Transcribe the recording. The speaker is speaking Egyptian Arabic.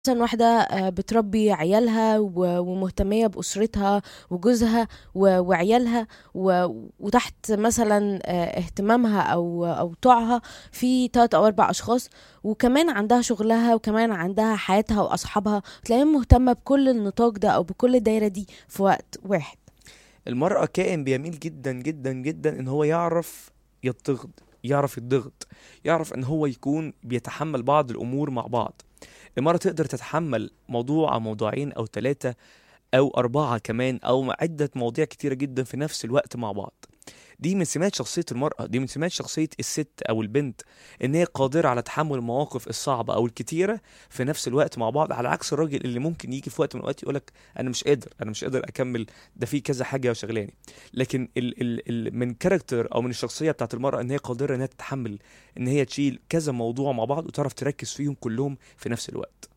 مثلا واحدة آه، بتربي عيالها و- ومهتمية بأسرتها وجوزها و- وعيالها و- وتحت مثلا آه، اهتمامها أو أو طوعها في تلات أو أربع أشخاص وكمان عندها شغلها وكمان عندها حياتها وأصحابها تلاقيها مهتمة بكل النطاق ده أو بكل الدايرة دي في وقت واحد المرأة كائن بيميل جدا جدا جدا ان هو يعرف يضغط يعرف يضغط يعرف ان هو يكون بيتحمل بعض الامور مع بعض المرأة تقدر تتحمل موضوع او موضوعين او ثلاثة او اربعة كمان او عدة مواضيع كتيرة جدا في نفس الوقت مع بعض دي من سمات شخصية المرأة دي من سمات شخصية الست أو البنت إن هي قادرة على تحمل المواقف الصعبة أو الكتيرة في نفس الوقت مع بعض على عكس الراجل اللي ممكن يجي في وقت من الأوقات يقولك أنا مش قادر أنا مش قادر أكمل ده في كذا حاجة شغلاني لكن ال ال ال من كاركتر أو من الشخصية بتاعت المرأة إن هي قادرة إنها تتحمل إن هي تشيل كذا موضوع مع بعض وتعرف تركز فيهم كلهم في نفس الوقت